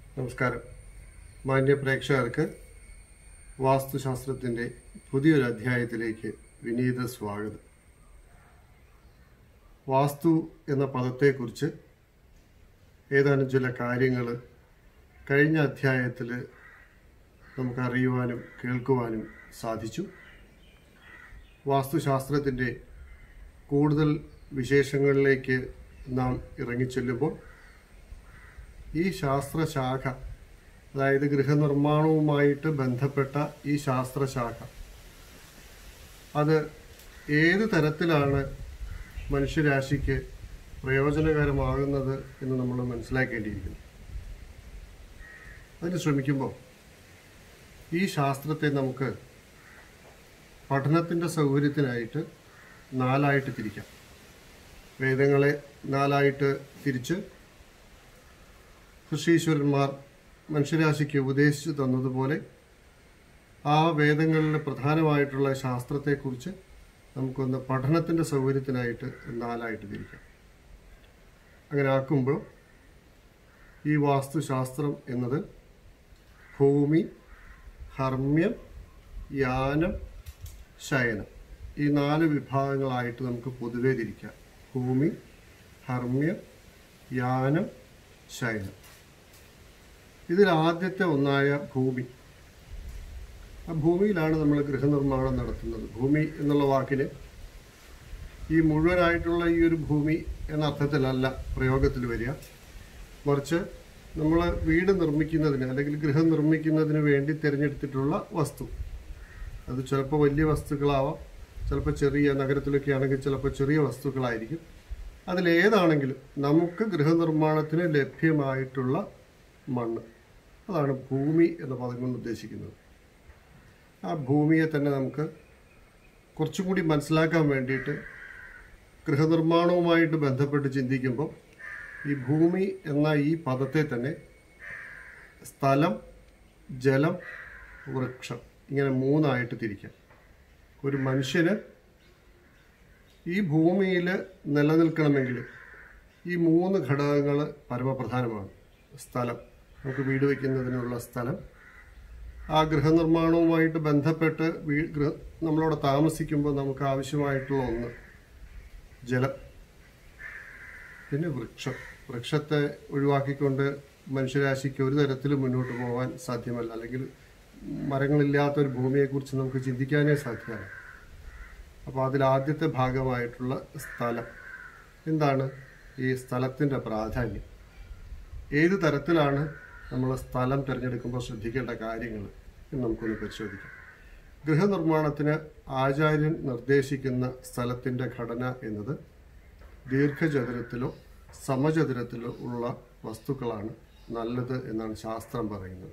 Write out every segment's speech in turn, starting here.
നമസ്കാരം മാന്യ പ്രേക്ഷകർക്ക് വാസ്തുശാസ്ത്രത്തിൻ്റെ പുതിയൊരു അധ്യായത്തിലേക്ക് വിനീത സ്വാഗതം വാസ്തു എന്ന പദത്തെക്കുറിച്ച് ഏതാനും ചില കാര്യങ്ങൾ കഴിഞ്ഞ അധ്യായത്തിൽ നമുക്ക് അറിയുവാനും കേൾക്കുവാനും സാധിച്ചു വാസ്തുശാസ്ത്രത്തിൻ്റെ കൂടുതൽ വിശേഷങ്ങളിലേക്ക് നാം ഇറങ്ങിച്ചെല്ലുമ്പോൾ ഈ ശാസ്ത്രശാഖ അതായത് ഗൃഹനിർമ്മാണവുമായിട്ട് ബന്ധപ്പെട്ട ഈ ശാസ്ത്രശാഖ അത് ഏത് തരത്തിലാണ് മനുഷ്യരാശിക്ക് പ്രയോജനകരമാകുന്നത് എന്ന് നമ്മൾ മനസ്സിലാക്കേണ്ടിയിരിക്കുന്നു അതിന് ശ്രമിക്കുമ്പോൾ ഈ ശാസ്ത്രത്തെ നമുക്ക് പഠനത്തിൻ്റെ സൗകര്യത്തിനായിട്ട് നാലായിട്ട് തിരിക്കാം വേദങ്ങളെ നാലായിട്ട് തിരിച്ച് ഋഷീശ്വരന്മാർ മനുഷ്യരാശിക്ക് ഉപദേശിച്ചു തന്നതുപോലെ ആ വേദങ്ങളിലെ പ്രധാനമായിട്ടുള്ള ശാസ്ത്രത്തെക്കുറിച്ച് നമുക്കൊന്ന് പഠനത്തിൻ്റെ സൗകര്യത്തിനായിട്ട് നാലായിട്ട് തിരിക്കാം അങ്ങനെ ആക്കുമ്പോൾ ഈ വാസ്തുശാസ്ത്രം എന്നത് ഭൂമി ഹർമ്മ്യം യാനം ശയനം ഈ നാല് വിഭാഗങ്ങളായിട്ട് നമുക്ക് പൊതുവേ തിരിക്കാം ഭൂമി ഹർമ്മ്യം യാനം ശയനം ഇതിൽ ആദ്യത്തെ ഒന്നായ ഭൂമി ആ ഭൂമിയിലാണ് നമ്മൾ ഗൃഹനിർമ്മാണം നടത്തുന്നത് ഭൂമി എന്നുള്ള വാക്കിന് ഈ മുഴുവനായിട്ടുള്ള ഈ ഒരു ഭൂമി എന്ന അർത്ഥത്തിലല്ല പ്രയോഗത്തിൽ വരിക മറിച്ച് നമ്മൾ വീട് നിർമ്മിക്കുന്നതിന് അല്ലെങ്കിൽ ഗൃഹം നിർമ്മിക്കുന്നതിന് വേണ്ടി തിരഞ്ഞെടുത്തിട്ടുള്ള വസ്തു അത് ചിലപ്പോൾ വലിയ വസ്തുക്കളാവാം ചിലപ്പോൾ ചെറിയ നഗരത്തിലൊക്കെ ആണെങ്കിൽ ചിലപ്പോൾ ചെറിയ വസ്തുക്കളായിരിക്കും അതിലേതാണെങ്കിലും നമുക്ക് ഗൃഹനിർമ്മാണത്തിന് ലഭ്യമായിട്ടുള്ള മണ്ണ് അതാണ് ഭൂമി എന്ന പദം കൊണ്ട് ഉദ്ദേശിക്കുന്നത് ആ ഭൂമിയെ തന്നെ നമുക്ക് കുറച്ചും കൂടി മനസ്സിലാക്കാൻ വേണ്ടിയിട്ട് ഗൃഹനിർമ്മാണവുമായിട്ട് ബന്ധപ്പെട്ട് ചിന്തിക്കുമ്പോൾ ഈ ഭൂമി എന്ന ഈ പദത്തെ തന്നെ സ്ഥലം ജലം വൃക്ഷം ഇങ്ങനെ മൂന്നായിട്ട് തിരിക്കാം ഒരു മനുഷ്യന് ഈ ഭൂമിയിൽ നിലനിൽക്കണമെങ്കിൽ ഈ മൂന്ന് ഘടകങ്ങൾ പരമപ്രധാനമാണ് സ്ഥലം നമുക്ക് വീട് വയ്ക്കുന്നതിനുള്ള സ്ഥലം ആ ഗൃഹനിർമ്മാണവുമായിട്ട് ബന്ധപ്പെട്ട് വീ ഗൃഹ നമ്മളവിടെ താമസിക്കുമ്പോൾ നമുക്ക് ആവശ്യമായിട്ടുള്ള ഒന്ന് ജലം പിന്നെ വൃക്ഷം വൃക്ഷത്തെ ഒഴിവാക്കിക്കൊണ്ട് മനുഷ്യരാശിക്ക് ഒരു തരത്തിലും മുന്നോട്ട് പോകാൻ സാധ്യമല്ല അല്ലെങ്കിൽ മരങ്ങളില്ലാത്ത ഒരു ഭൂമിയെക്കുറിച്ച് നമുക്ക് ചിന്തിക്കാനേ സാധ്യമല്ല അപ്പോൾ അതിൽ ആദ്യത്തെ ഭാഗമായിട്ടുള്ള സ്ഥലം എന്താണ് ഈ സ്ഥലത്തിൻ്റെ പ്രാധാന്യം ഏത് തരത്തിലാണ് നമ്മൾ സ്ഥലം തിരഞ്ഞെടുക്കുമ്പോൾ ശ്രദ്ധിക്കേണ്ട കാര്യങ്ങൾ എന്ന് നമുക്കൊന്ന് പരിശോധിക്കാം ഗൃഹനിർമ്മാണത്തിന് ആചാര്യൻ നിർദ്ദേശിക്കുന്ന സ്ഥലത്തിൻ്റെ ഘടന എന്നത് ദീർഘചതുരത്തിലോ സമചതുരത്തിലോ ഉള്ള വസ്തുക്കളാണ് നല്ലത് എന്നാണ് ശാസ്ത്രം പറയുന്നത്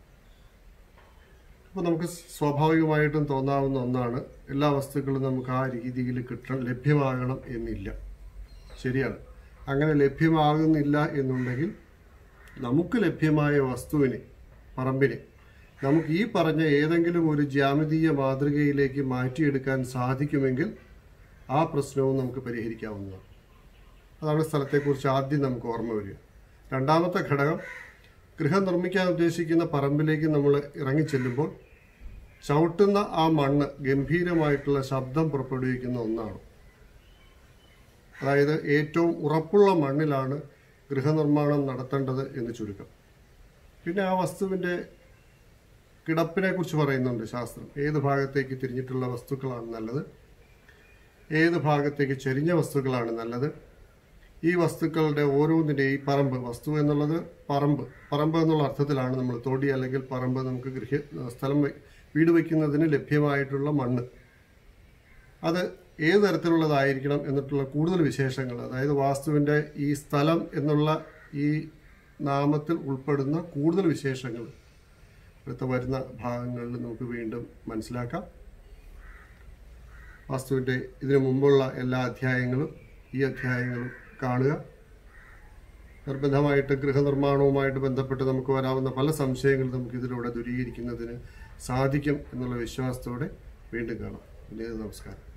അപ്പോൾ നമുക്ക് സ്വാഭാവികമായിട്ടും തോന്നാവുന്ന ഒന്നാണ് എല്ലാ വസ്തുക്കളും നമുക്ക് ആ രീതിയിൽ കിട്ടണം ലഭ്യമാകണം എന്നില്ല ശരിയാണ് അങ്ങനെ ലഭ്യമാകുന്നില്ല എന്നുണ്ടെങ്കിൽ നമുക്ക് ലഭ്യമായ വസ്തുവിനെ പറമ്പിനെ നമുക്ക് ഈ പറഞ്ഞ ഏതെങ്കിലും ഒരു ജ്യാമിതീയ മാതൃകയിലേക്ക് മാറ്റിയെടുക്കാൻ സാധിക്കുമെങ്കിൽ ആ പ്രശ്നവും നമുക്ക് പരിഹരിക്കാവുന്നതാണ് അതാണ് സ്ഥലത്തെക്കുറിച്ച് ആദ്യം നമുക്ക് ഓർമ്മ വരിക രണ്ടാമത്തെ ഘടകം ഗൃഹം നിർമ്മിക്കാൻ ഉദ്ദേശിക്കുന്ന പറമ്പിലേക്ക് നമ്മൾ ഇറങ്ങിച്ചെല്ലുമ്പോൾ ചവിട്ടുന്ന ആ മണ്ണ് ഗംഭീരമായിട്ടുള്ള ശബ്ദം പുറപ്പെടുവിക്കുന്ന ഒന്നാണ് അതായത് ഏറ്റവും ഉറപ്പുള്ള മണ്ണിലാണ് ഗൃഹനിർമ്മാണം നടത്തേണ്ടത് എന്ന് ചുരുക്കം പിന്നെ ആ വസ്തുവിൻ്റെ കിടപ്പിനെ കുറിച്ച് പറയുന്നുണ്ട് ശാസ്ത്രം ഏത് ഭാഗത്തേക്ക് തിരിഞ്ഞിട്ടുള്ള വസ്തുക്കളാണ് നല്ലത് ഏത് ഭാഗത്തേക്ക് ചെരിഞ്ഞ വസ്തുക്കളാണ് നല്ലത് ഈ വസ്തുക്കളുടെ ഓരോന്നിൻ്റെ ഈ പറമ്പ് വസ്തു എന്നുള്ളത് പറമ്പ് പറമ്പ് എന്നുള്ള അർത്ഥത്തിലാണ് നമ്മൾ തൊടി അല്ലെങ്കിൽ പറമ്പ് നമുക്ക് ഗൃഹ സ്ഥലം വെ- വീട് വയ്ക്കുന്നതിന് ലഭ്യമായിട്ടുള്ള മണ്ണ് അത് ഏത് തരത്തിലുള്ളതായിരിക്കണം എന്നിട്ടുള്ള കൂടുതൽ വിശേഷങ്ങൾ അതായത് വാസ്തുവിൻ്റെ ഈ സ്ഥലം എന്നുള്ള ഈ നാമത്തിൽ ഉൾപ്പെടുന്ന കൂടുതൽ വിശേഷങ്ങൾ അടുത്ത വരുന്ന ഭാഗങ്ങളിൽ നമുക്ക് വീണ്ടും മനസ്സിലാക്കാം വാസ്തുവിൻ്റെ ഇതിനു മുമ്പുള്ള എല്ലാ അധ്യായങ്ങളും ഈ അധ്യായങ്ങളും കാണുക നിർബന്ധമായിട്ട് ഗൃഹനിർമ്മാണവുമായിട്ട് ബന്ധപ്പെട്ട് നമുക്ക് വരാവുന്ന പല സംശയങ്ങളും നമുക്ക് ഇതിലൂടെ ദൂരീകരിക്കുന്നതിന് സാധിക്കും എന്നുള്ള വിശ്വാസത്തോടെ വീണ്ടും കാണാം വിനീത നമസ്കാരം